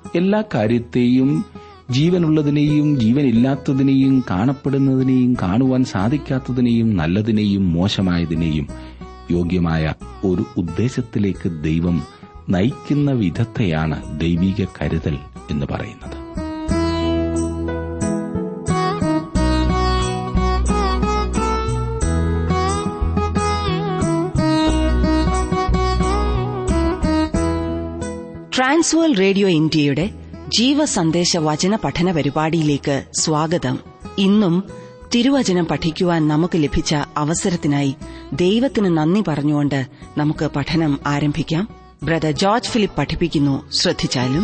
എല്ലാ കാര്യത്തെയും ജീവനുള്ളതിനെയും ജീവനില്ലാത്തതിനെയും കാണപ്പെടുന്നതിനെയും കാണുവാൻ സാധിക്കാത്തതിനെയും നല്ലതിനെയും മോശമായതിനെയും യോഗ്യമായ ഒരു ഉദ്ദേശത്തിലേക്ക് ദൈവം നയിക്കുന്ന വിധത്തെയാണ് ദൈവിക കരുതൽ എന്ന് പറയുന്നത് ട്രാൻസ്വേൾ റേഡിയോ ഇന്ത്യയുടെ ജീവസന്ദേശ വചന പഠന പരിപാടിയിലേക്ക് സ്വാഗതം ഇന്നും തിരുവചനം പഠിക്കുവാൻ നമുക്ക് ലഭിച്ച അവസരത്തിനായി ദൈവത്തിന് നന്ദി പറഞ്ഞുകൊണ്ട് നമുക്ക് പഠനം ആരംഭിക്കാം ബ്രദർ ജോർജ് ഫിലിപ്പ് പഠിപ്പിക്കുന്നു ശ്രദ്ധിച്ചാലും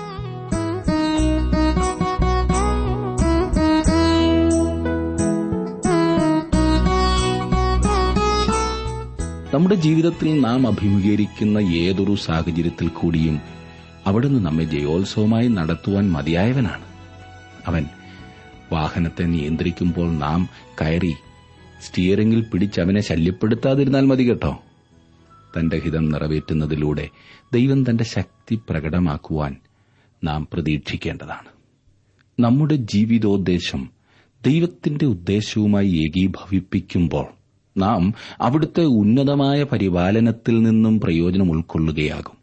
നമ്മുടെ ജീവിതത്തിൽ നാം അഭിമുഖീകരിക്കുന്ന ഏതൊരു സാഹചര്യത്തിൽ കൂടിയും അവിടുന്ന് നമ്മെ ജയോത്സവമായി നടത്തുവാൻ മതിയായവനാണ് അവൻ വാഹനത്തെ നിയന്ത്രിക്കുമ്പോൾ നാം കയറി സ്റ്റിയറിംഗിൽ പിടിച്ച് അവനെ ശല്യപ്പെടുത്താതിരുന്നാൽ മതി കേട്ടോ തന്റെ ഹിതം നിറവേറ്റുന്നതിലൂടെ ദൈവം തന്റെ ശക്തി പ്രകടമാക്കുവാൻ നാം പ്രതീക്ഷിക്കേണ്ടതാണ് നമ്മുടെ ജീവിതോദ്ദേശം ദൈവത്തിന്റെ ഉദ്ദേശവുമായി ഏകീഭവിപ്പിക്കുമ്പോൾ നാം അവിടുത്തെ ഉന്നതമായ പരിപാലനത്തിൽ നിന്നും പ്രയോജനം ഉൾക്കൊള്ളുകയാകും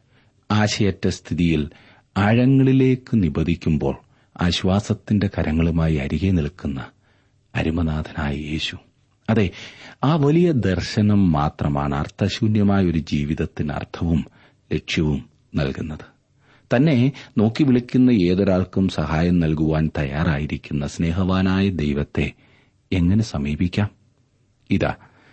ആശയറ്റ സ്ഥിതിയിൽ ആഴങ്ങളിലേക്ക് നിപതിക്കുമ്പോൾ ആശ്വാസത്തിന്റെ കരങ്ങളുമായി അരികെ നിൽക്കുന്ന അരുമനാഥനായ യേശു അതെ ആ വലിയ ദർശനം മാത്രമാണ് അർത്ഥശൂന്യമായ ഒരു ജീവിതത്തിന് അർത്ഥവും ലക്ഷ്യവും നൽകുന്നത് തന്നെ നോക്കി വിളിക്കുന്ന ഏതൊരാൾക്കും സഹായം നൽകുവാൻ തയ്യാറായിരിക്കുന്ന സ്നേഹവാനായ ദൈവത്തെ എങ്ങനെ സമീപിക്കാം ഇതാ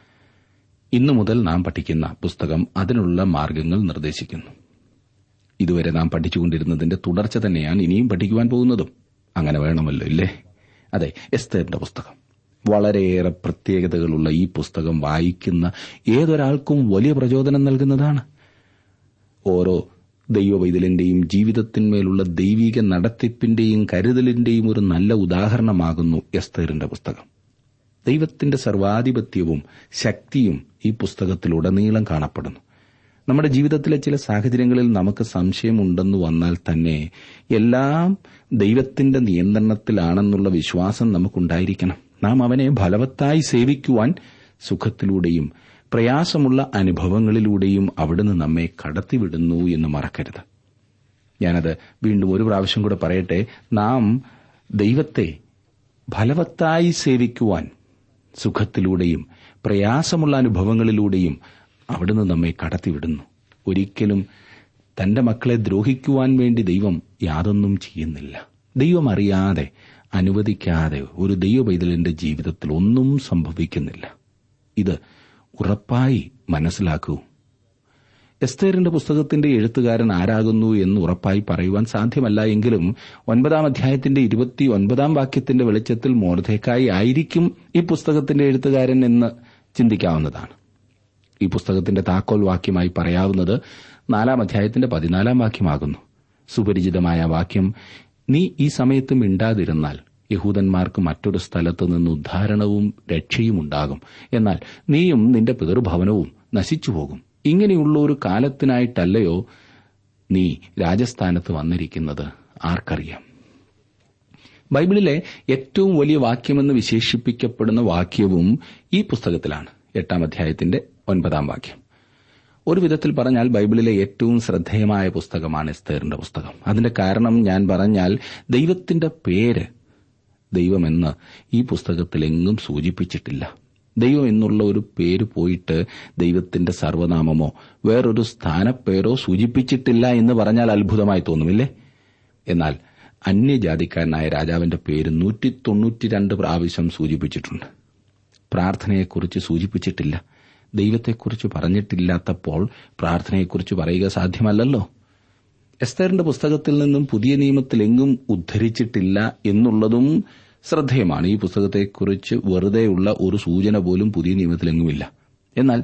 ഇന്നു മുതൽ നാം പഠിക്കുന്ന പുസ്തകം അതിനുള്ള മാർഗങ്ങൾ നിർദ്ദേശിക്കുന്നു ഇതുവരെ നാം പഠിച്ചുകൊണ്ടിരുന്നതിന്റെ തുടർച്ച തന്നെയാണ് ഇനിയും പഠിക്കുവാൻ പോകുന്നതും അങ്ങനെ വേണമല്ലോ ഇല്ലേ അതെ എസ്തേറിന്റെ പുസ്തകം വളരെയേറെ പ്രത്യേകതകളുള്ള ഈ പുസ്തകം വായിക്കുന്ന ഏതൊരാൾക്കും വലിയ പ്രചോദനം നൽകുന്നതാണ് ഓരോ ദൈവവൈതലിന്റെയും ജീവിതത്തിന്മേലുള്ള ദൈവിക നടത്തിപ്പിന്റെയും കരുതലിന്റെയും ഒരു നല്ല ഉദാഹരണമാകുന്നു എസ്തേറിന്റെ പുസ്തകം ദൈവത്തിന്റെ സർവാധിപത്യവും ശക്തിയും ഈ പുസ്തകത്തിലുടനീളം കാണപ്പെടുന്നു നമ്മുടെ ജീവിതത്തിലെ ചില സാഹചര്യങ്ങളിൽ നമുക്ക് സംശയമുണ്ടെന്ന് വന്നാൽ തന്നെ എല്ലാം ദൈവത്തിന്റെ നിയന്ത്രണത്തിലാണെന്നുള്ള വിശ്വാസം നമുക്കുണ്ടായിരിക്കണം നാം അവനെ ഫലവത്തായി സേവിക്കുവാൻ സുഖത്തിലൂടെയും പ്രയാസമുള്ള അനുഭവങ്ങളിലൂടെയും അവിടുന്ന് നമ്മെ കടത്തിവിടുന്നു എന്ന് മറക്കരുത് ഞാനത് വീണ്ടും ഒരു പ്രാവശ്യം കൂടെ പറയട്ടെ നാം ദൈവത്തെ ഫലവത്തായി സേവിക്കുവാൻ സുഖത്തിലൂടെയും പ്രയാസമുള്ള അനുഭവങ്ങളിലൂടെയും അവിടുന്ന് നമ്മെ കടത്തിവിടുന്നു ഒരിക്കലും തന്റെ മക്കളെ ദ്രോഹിക്കുവാൻ വേണ്ടി ദൈവം യാതൊന്നും ചെയ്യുന്നില്ല ദൈവം അറിയാതെ അനുവദിക്കാതെ ഒരു ദൈവപൈതലിന്റെ ജീവിതത്തിൽ ഒന്നും സംഭവിക്കുന്നില്ല ഇത് ഉറപ്പായി മനസ്സിലാക്കൂ എസ്തേറിന്റെ പുസ്തകത്തിന്റെ എഴുത്തുകാരൻ ആരാകുന്നു എന്ന് ഉറപ്പായി പറയുവാൻ സാധ്യമല്ല എങ്കിലും ഒൻപതാം അധ്യായത്തിന്റെ ഇരുപത്തി ഒൻപതാം വാക്യത്തിന്റെ വെളിച്ചത്തിൽ മോർധേക്കായി ആയിരിക്കും ഈ പുസ്തകത്തിന്റെ എഴുത്തുകാരൻ എന്ന് ചിന്തിക്കാവുന്നതാണ് ഈ പുസ്തകത്തിന്റെ താക്കോൽ വാക്യമായി പറയാവുന്നത് നാലാം അധ്യായത്തിന്റെ പതിനാലാം വാക്യമാകുന്നു സുപരിചിതമായ വാക്യം നീ ഈ സമയത്ത് മിണ്ടാതിരുന്നാൽ യഹൂദന്മാർക്ക് മറ്റൊരു സ്ഥലത്ത് നിന്ന് ഉദ്ധാരണവും രക്ഷയും ഉണ്ടാകും എന്നാൽ നീയും നിന്റെ പിതൃഭവനവും നശിച്ചുപോകും ഇങ്ങനെയുള്ള ഒരു കാലത്തിനായിട്ടല്ലയോ നീ രാജസ്ഥാനത്ത് വന്നിരിക്കുന്നത് ആർക്കറിയാം ബൈബിളിലെ ഏറ്റവും വലിയ വാക്യമെന്ന് വിശേഷിപ്പിക്കപ്പെടുന്ന വാക്യവും ഈ പുസ്തകത്തിലാണ് എട്ടാം അധ്യായത്തിന്റെ ഒൻപതാം വാക്യം ഒരു വിധത്തിൽ പറഞ്ഞാൽ ബൈബിളിലെ ഏറ്റവും ശ്രദ്ധേയമായ പുസ്തകമാണ് എസ്തേറിന്റെ പുസ്തകം അതിന്റെ കാരണം ഞാൻ പറഞ്ഞാൽ ദൈവത്തിന്റെ പേര് ദൈവമെന്ന് ഈ പുസ്തകത്തിലെങ്ങും സൂചിപ്പിച്ചിട്ടില്ല ദൈവം എന്നുള്ള ഒരു പേര് പോയിട്ട് ദൈവത്തിന്റെ സർവനാമമോ വേറൊരു സ്ഥാനപ്പേരോ സൂചിപ്പിച്ചിട്ടില്ല എന്ന് പറഞ്ഞാൽ അത്ഭുതമായി തോന്നുമില്ലേ എന്നാൽ അന്യജാതിക്കാരനായ രാജാവിന്റെ പേര് നൂറ്റി തൊണ്ണൂറ്റിരണ്ട് പ്രാവശ്യം സൂചിപ്പിച്ചിട്ടുണ്ട് പ്രാർത്ഥനയെക്കുറിച്ച് സൂചിപ്പിച്ചിട്ടില്ല ദൈവത്തെക്കുറിച്ച് പറഞ്ഞിട്ടില്ലാത്തപ്പോൾ പ്രാർത്ഥനയെക്കുറിച്ച് പറയുക സാധ്യമല്ലല്ലോ എസ്തേറിന്റെ പുസ്തകത്തിൽ നിന്നും പുതിയ നിയമത്തിലെങ്ങും ഉദ്ധരിച്ചിട്ടില്ല എന്നുള്ളതും ശ്രദ്ധേയമാണ് ഈ പുസ്തകത്തെക്കുറിച്ച് വെറുതെയുള്ള ഒരു സൂചന പോലും പുതിയ നിയമത്തിലെങ്ങുമില്ല എന്നാൽ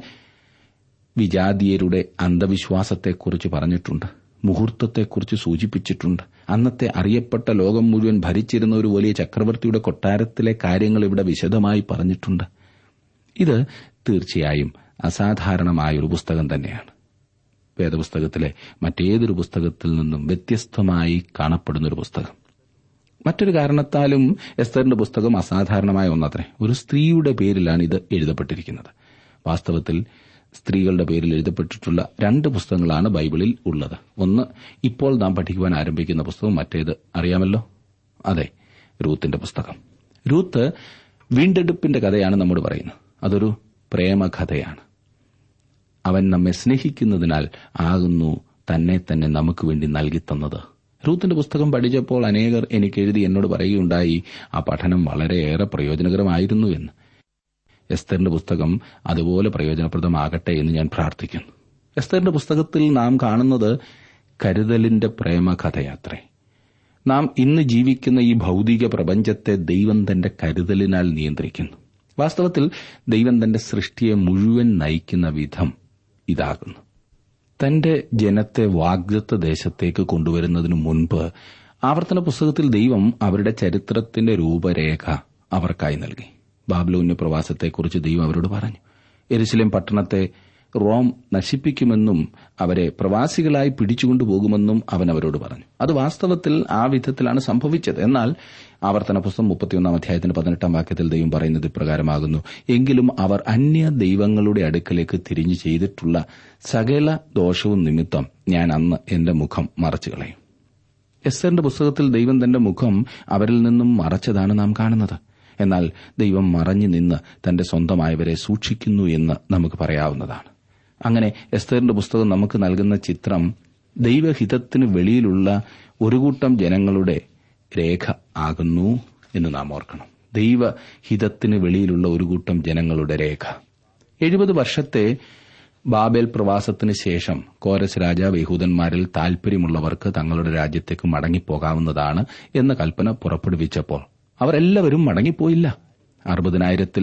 വിജാതീയരുടെ അന്ധവിശ്വാസത്തെക്കുറിച്ച് പറഞ്ഞിട്ടുണ്ട് മുഹൂർത്തത്തെക്കുറിച്ച് സൂചിപ്പിച്ചിട്ടുണ്ട് അന്നത്തെ അറിയപ്പെട്ട ലോകം മുഴുവൻ ഭരിച്ചിരുന്ന ഒരു വലിയ ചക്രവർത്തിയുടെ കൊട്ടാരത്തിലെ കാര്യങ്ങൾ ഇവിടെ വിശദമായി പറഞ്ഞിട്ടുണ്ട് ഇത് തീർച്ചയായും അസാധാരണമായ ഒരു പുസ്തകം തന്നെയാണ് വേദപുസ്തകത്തിലെ മറ്റേതൊരു പുസ്തകത്തിൽ നിന്നും വ്യത്യസ്തമായി കാണപ്പെടുന്നൊരു പുസ്തകം മറ്റൊരു കാരണത്താലും എസ്തറിന്റെ പുസ്തകം അസാധാരണമായ ഒന്നത്രേ ഒരു സ്ത്രീയുടെ പേരിലാണ് ഇത് എഴുതപ്പെട്ടിരിക്കുന്നത് വാസ്തവത്തിൽ സ്ത്രീകളുടെ പേരിൽ എഴുതപ്പെട്ടിട്ടുള്ള രണ്ട് പുസ്തകങ്ങളാണ് ബൈബിളിൽ ഉള്ളത് ഒന്ന് ഇപ്പോൾ നാം പഠിക്കുവാൻ ആരംഭിക്കുന്ന പുസ്തകം മറ്റേത് അറിയാമല്ലോ അതെ രൂത്തിന്റെ പുസ്തകം രൂത്ത് വീണ്ടെടുപ്പിന്റെ കഥയാണ് നമ്മോട് പറയുന്നത് അതൊരു പ്രേമകഥയാണ് അവൻ നമ്മെ സ്നേഹിക്കുന്നതിനാൽ ആകുന്നു തന്നെ തന്നെ നമുക്ക് വേണ്ടി നൽകിത്തന്നത് റൂത്തിന്റെ പുസ്തകം പഠിച്ചപ്പോൾ അനേകർ എനിക്ക് എഴുതി എന്നോട് പറയുകയുണ്ടായി ആ പഠനം വളരെയേറെ പ്രയോജനകരമായിരുന്നു എന്ന് എസ്തറിന്റെ പുസ്തകം അതുപോലെ പ്രയോജനപ്രദമാകട്ടെ എന്ന് ഞാൻ പ്രാർത്ഥിക്കുന്നു എസ്തറിന്റെ പുസ്തകത്തിൽ നാം കാണുന്നത് കരുതലിന്റെ പ്രേമകഥയാത്രേ നാം ഇന്ന് ജീവിക്കുന്ന ഈ ഭൗതിക പ്രപഞ്ചത്തെ ദൈവം തന്റെ കരുതലിനാൽ നിയന്ത്രിക്കുന്നു വാസ്തവത്തിൽ ദൈവം തന്റെ സൃഷ്ടിയെ മുഴുവൻ നയിക്കുന്ന വിധം ഇതാകുന്നു തന്റെ ജനത്തെ വാഗ്ദത്ത ദേശത്തേക്ക് കൊണ്ടുവരുന്നതിനു മുൻപ് ആവർത്തന പുസ്തകത്തിൽ ദൈവം അവരുടെ ചരിത്രത്തിന്റെ രൂപരേഖ അവർക്കായി നൽകി ബാബ്ലോന്യ പ്രവാസത്തെക്കുറിച്ച് ദൈവം അവരോട് പറഞ്ഞു എരുസലേം പട്ടണത്തെ റോം നശിപ്പിക്കുമെന്നും അവരെ പ്രവാസികളായി പിടിച്ചുകൊണ്ടുപോകുമെന്നും അവൻ അവരോട് പറഞ്ഞു അത് വാസ്തവത്തിൽ ആ വിധത്തിലാണ് സംഭവിച്ചത് എന്നാൽ ആവർത്തന പുസ്തകം മുപ്പത്തിയൊന്നാം അധ്യായത്തിന്റെ പതിനെട്ടാം വാക്യത്തിൽ ദൈവം പറയുന്നത് ഇപ്രകാരമാകുന്നു എങ്കിലും അവർ അന്യ ദൈവങ്ങളുടെ അടുക്കലേക്ക് തിരിഞ്ഞു ചെയ്തിട്ടുള്ള സകല ദോഷവും നിമിത്തം ഞാൻ അന്ന് എന്റെ മുഖം മറച്ചു കളയും എസ്സറിന്റെ പുസ്തകത്തിൽ ദൈവം തന്റെ മുഖം അവരിൽ നിന്നും മറച്ചതാണ് നാം കാണുന്നത് എന്നാൽ ദൈവം മറഞ്ഞു നിന്ന് തന്റെ സ്വന്തമായവരെ സൂക്ഷിക്കുന്നു എന്ന് നമുക്ക് പറയാവുന്നതാണ് അങ്ങനെ എസ്തറിന്റെ പുസ്തകം നമുക്ക് നൽകുന്ന ചിത്രം ദൈവഹിതത്തിന് വെളിയിലുള്ള ഒരു കൂട്ടം ജനങ്ങളുടെ രേഖ ആകുന്നു എന്ന് നാം ഓർക്കണം ദൈവഹിതത്തിന് വെളിയിലുള്ള ഒരു കൂട്ടം ജനങ്ങളുടെ രേഖ എഴുപത് വർഷത്തെ ബാബേൽ പ്രവാസത്തിന് ശേഷം കോരസ് രാജാവ് യഹൂദന്മാരിൽ താൽപര്യമുള്ളവർക്ക് തങ്ങളുടെ രാജ്യത്തേക്ക് മടങ്ങിപ്പോകാവുന്നതാണ് എന്ന കൽപ്പന പുറപ്പെടുവിച്ചപ്പോൾ അവരെല്ലാവരും മടങ്ങിപ്പോയില്ല അറുപതിനായിരത്തിൽ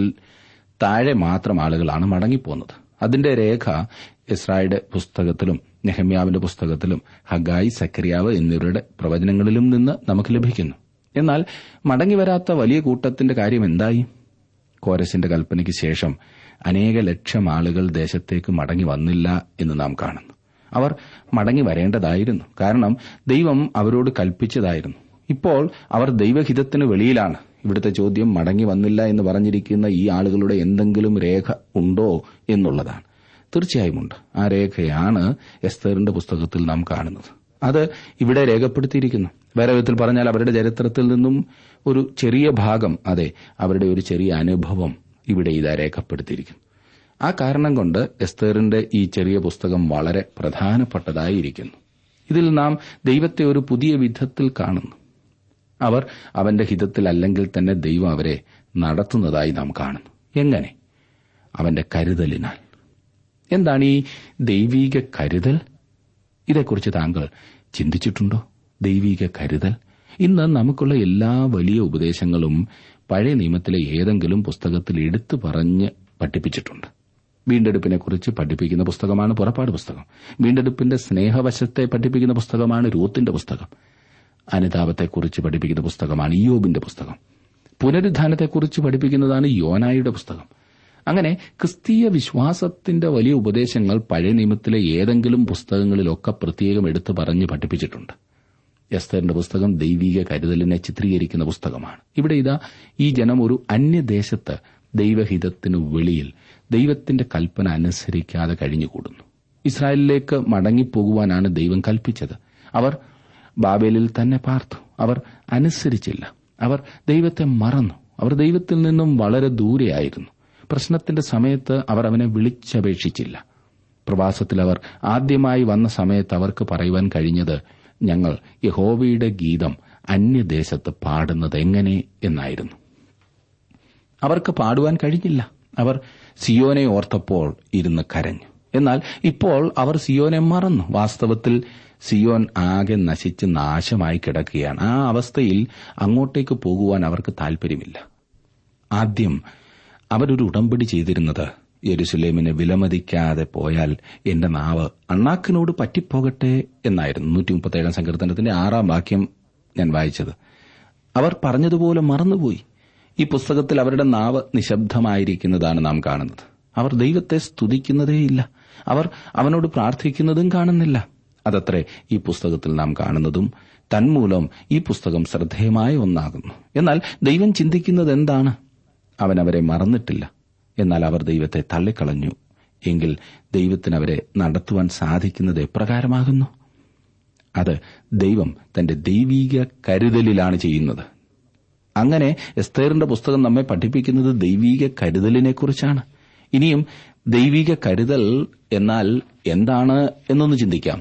താഴെ മാത്രം ആളുകളാണ് മടങ്ങിപ്പോകുന്നത് അതിന്റെ രേഖ ഇസ്രായേലിന്റെ പുസ്തകത്തിലും നെഹമ്യാവിന്റെ പുസ്തകത്തിലും ഹഗായി സക്രിയാവ് എന്നിവരുടെ പ്രവചനങ്ങളിലും നിന്ന് നമുക്ക് ലഭിക്കുന്നു എന്നാൽ മടങ്ങിവരാത്ത വലിയ കൂട്ടത്തിന്റെ കാര്യം എന്തായി കോരസിന്റെ കൽപ്പനയ്ക്ക് ശേഷം അനേക ലക്ഷം ആളുകൾ ദേശത്തേക്ക് മടങ്ങി വന്നില്ല എന്ന് നാം കാണുന്നു അവർ മടങ്ങി വരേണ്ടതായിരുന്നു കാരണം ദൈവം അവരോട് കൽപ്പിച്ചതായിരുന്നു ഇപ്പോൾ അവർ ദൈവഹിതത്തിന് വെളിയിലാണ് ഇവിടുത്തെ ചോദ്യം മടങ്ങി വന്നില്ല എന്ന് പറഞ്ഞിരിക്കുന്ന ഈ ആളുകളുടെ എന്തെങ്കിലും രേഖ ഉണ്ടോ എന്നുള്ളതാണ് തീർച്ചയായും ഉണ്ട് ആ രേഖയാണ് എസ്തറിന്റെ പുസ്തകത്തിൽ നാം കാണുന്നത് അത് ഇവിടെ രേഖപ്പെടുത്തിയിരിക്കുന്നു വേറെ വിധത്തിൽ പറഞ്ഞാൽ അവരുടെ ചരിത്രത്തിൽ നിന്നും ഒരു ചെറിയ ഭാഗം അതെ അവരുടെ ഒരു ചെറിയ അനുഭവം ഇവിടെ ഇതാ രേഖപ്പെടുത്തിയിരിക്കുന്നു ആ കാരണം കൊണ്ട് എസ്തറിന്റെ ഈ ചെറിയ പുസ്തകം വളരെ പ്രധാനപ്പെട്ടതായിരിക്കുന്നു ഇതിൽ നാം ദൈവത്തെ ഒരു പുതിയ വിധത്തിൽ കാണുന്നു അവർ അവന്റെ ഹിതത്തിലല്ലെങ്കിൽ തന്നെ ദൈവം അവരെ നടത്തുന്നതായി നാം കാണുന്നു എങ്ങനെ അവന്റെ കരുതലിനാൽ എന്താണ് ഈ ദൈവീക കരുതൽ ഇതേക്കുറിച്ച് താങ്കൾ ചിന്തിച്ചിട്ടുണ്ടോ ദൈവീക കരുതൽ ഇന്ന് നമുക്കുള്ള എല്ലാ വലിയ ഉപദേശങ്ങളും പഴയ നിയമത്തിലെ ഏതെങ്കിലും പുസ്തകത്തിൽ എടുത്തു പറഞ്ഞ് പഠിപ്പിച്ചിട്ടുണ്ട് വീണ്ടെടുപ്പിനെക്കുറിച്ച് പഠിപ്പിക്കുന്ന പുസ്തകമാണ് പുറപ്പാട് പുസ്തകം വീണ്ടെടുപ്പിന്റെ സ്നേഹവശത്തെ പഠിപ്പിക്കുന്ന പുസ്തകമാണ് രൂത്തിന്റെ പുസ്തകം അനുതാപത്തെക്കുറിച്ച് പഠിപ്പിക്കുന്ന പുസ്തകമാണ് ഇയോബിന്റെ പുസ്തകം പുനരുദ്ധാനത്തെക്കുറിച്ച് പഠിപ്പിക്കുന്നതാണ് യോനായുടെ പുസ്തകം അങ്ങനെ ക്രിസ്തീയ വിശ്വാസത്തിന്റെ വലിയ ഉപദേശങ്ങൾ പഴയ നിയമത്തിലെ ഏതെങ്കിലും പുസ്തകങ്ങളിലൊക്കെ പ്രത്യേകം എടുത്തു പറഞ്ഞ് പഠിപ്പിച്ചിട്ടുണ്ട് എസ്തറിന്റെ പുസ്തകം ദൈവീക കരുതലിനെ ചിത്രീകരിക്കുന്ന പുസ്തകമാണ് ഇവിടെ ഇതാ ഈ ജനം ഒരു അന്യദേശത്ത് ദൈവഹിതത്തിനു വെളിയിൽ ദൈവത്തിന്റെ കൽപ്പന അനുസരിക്കാതെ കഴിഞ്ഞുകൂടുന്നു ഇസ്രായേലിലേക്ക് മടങ്ങിപ്പോകുവാനാണ് ദൈവം കൽപ്പിച്ചത് അവർ ബാബേലിൽ തന്നെ പാർത്തു അവർ അനുസരിച്ചില്ല അവർ ദൈവത്തെ മറന്നു അവർ ദൈവത്തിൽ നിന്നും വളരെ ദൂരെയായിരുന്നു പ്രശ്നത്തിന്റെ സമയത്ത് അവർ അവനെ വിളിച്ചപേക്ഷിച്ചില്ല പ്രവാസത്തിൽ അവർ ആദ്യമായി വന്ന സമയത്ത് അവർക്ക് പറയുവാൻ കഴിഞ്ഞത് ഞങ്ങൾ യഹോവയുടെ ഗീതം അന്യദേശത്ത് പാടുന്നത് എങ്ങനെ എന്നായിരുന്നു അവർക്ക് പാടുവാൻ കഴിഞ്ഞില്ല അവർ സിയോനെ ഓർത്തപ്പോൾ ഇരുന്ന് കരഞ്ഞു എന്നാൽ ഇപ്പോൾ അവർ സിയോനെ മറന്നു വാസ്തവത്തിൽ സിയോൻ ആകെ നശിച്ച് നാശമായി കിടക്കുകയാണ് ആ അവസ്ഥയിൽ അങ്ങോട്ടേക്ക് പോകുവാൻ അവർക്ക് താൽപര്യമില്ല ആദ്യം അവരൊരു ഉടമ്പടി ചെയ്തിരുന്നത് യെരുസലേമിനെ വിലമതിക്കാതെ പോയാൽ എന്റെ നാവ് അണ്ണാക്കിനോട് പറ്റിപ്പോകട്ടെ എന്നായിരുന്നു നൂറ്റി മുപ്പത്തേഴാം സങ്കീർത്തനത്തിന്റെ ആറാം വാക്യം ഞാൻ വായിച്ചത് അവർ പറഞ്ഞതുപോലെ മറന്നുപോയി ഈ പുസ്തകത്തിൽ അവരുടെ നാവ് നിശബ്ദമായിരിക്കുന്നതാണ് നാം കാണുന്നത് അവർ ദൈവത്തെ സ്തുതിക്കുന്നതേയില്ല അവർ അവനോട് പ്രാർത്ഥിക്കുന്നതും കാണുന്നില്ല അതത്രേ ഈ പുസ്തകത്തിൽ നാം കാണുന്നതും തന്മൂലം ഈ പുസ്തകം ശ്രദ്ധേയമായ ഒന്നാകുന്നു എന്നാൽ ദൈവം ചിന്തിക്കുന്നത് എന്താണ് അവൻ അവരെ മറന്നിട്ടില്ല എന്നാൽ അവർ ദൈവത്തെ തള്ളിക്കളഞ്ഞു എങ്കിൽ ദൈവത്തിന് അവരെ നടത്തുവാൻ സാധിക്കുന്നത് എപ്രകാരമാകുന്നു അത് ദൈവം തന്റെ ദൈവീക കരുതലിലാണ് ചെയ്യുന്നത് അങ്ങനെ എസ്തേറിന്റെ പുസ്തകം നമ്മെ പഠിപ്പിക്കുന്നത് ദൈവീക കരുതലിനെക്കുറിച്ചാണ് ഇനിയും ദൈവിക കരുതൽ എന്നാൽ എന്താണ് എന്നൊന്ന് ചിന്തിക്കാം